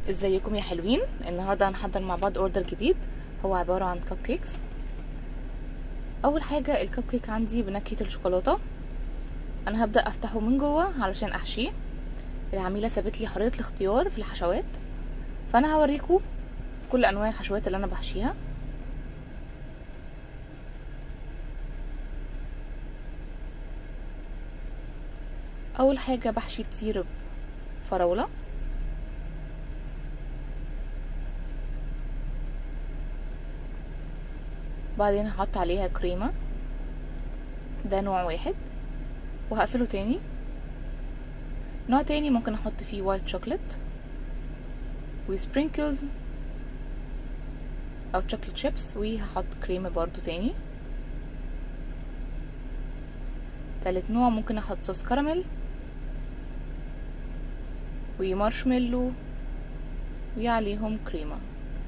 ازيكم يا حلوين النهارده هنحضر مع بعض اوردر جديد هو عباره عن كب كيكس اول حاجه الكب كيك عندي بنكهه الشوكولاته انا هبدا افتحه من جوه علشان احشيه العميله سابت لي حريه الاختيار في الحشوات فانا هوريكم كل انواع الحشوات اللي انا بحشيها اول حاجه بحشي بسيرب فراوله بعدين هحط عليها كريمة ده نوع واحد وهقفله تاني نوع تاني ممكن احط فيه وايت شوكليت وسبرينكلز او شوكليت شيبس وهحط كريمة برضو تاني تالت نوع ممكن احط صوص كراميل ومارشميلو وعليهم كريمه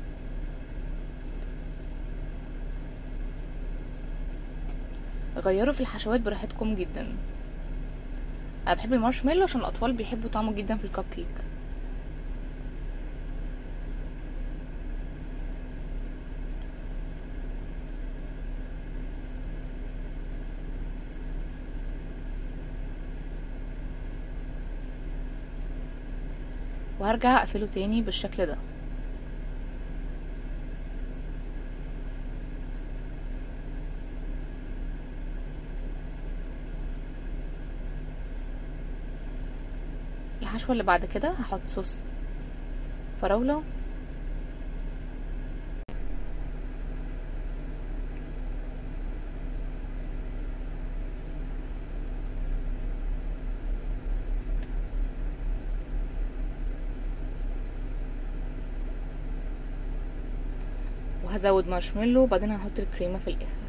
غيروا في الحشوات براحتكم جدا انا بحب المارشميلو عشان الاطفال بيحبوا طعمه جدا في الكب كيك وهرجع اقفله تاني بالشكل ده الحشوة اللي بعد كده هحط صوص فراولة وهزود مارشميلو وبعدين هحط الكريمة في الاخر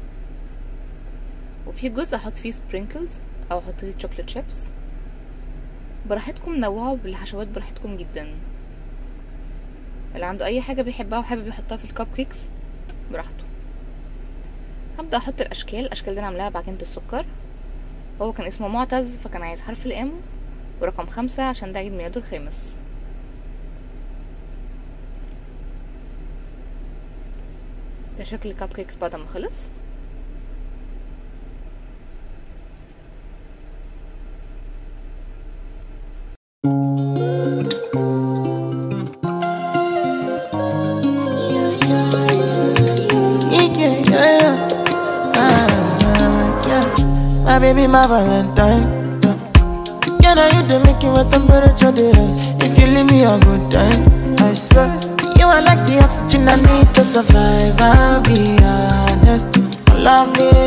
وفي جزء هحط فيه سبرينكلز او احط فيه شوكليت شيبس براحتكم نوعوا بالحشوات براحتكم جدا اللي عنده اي حاجه بيحبها وحابب يحطها في الكب كيكس براحته هبدا احط الاشكال الاشكال دي انا عاملاها بعجينه السكر هو كان اسمه معتز فكان عايز حرف الام ورقم خمسة عشان ده عيد ميلاده الخامس ده شكل الكب كيكس بعد ما خلص My baby, my Valentine. Yeah. Can I you the making with temperature days? If you leave me a good time, I swear. You are like the oxygen I need to survive. I'll be honest. My love is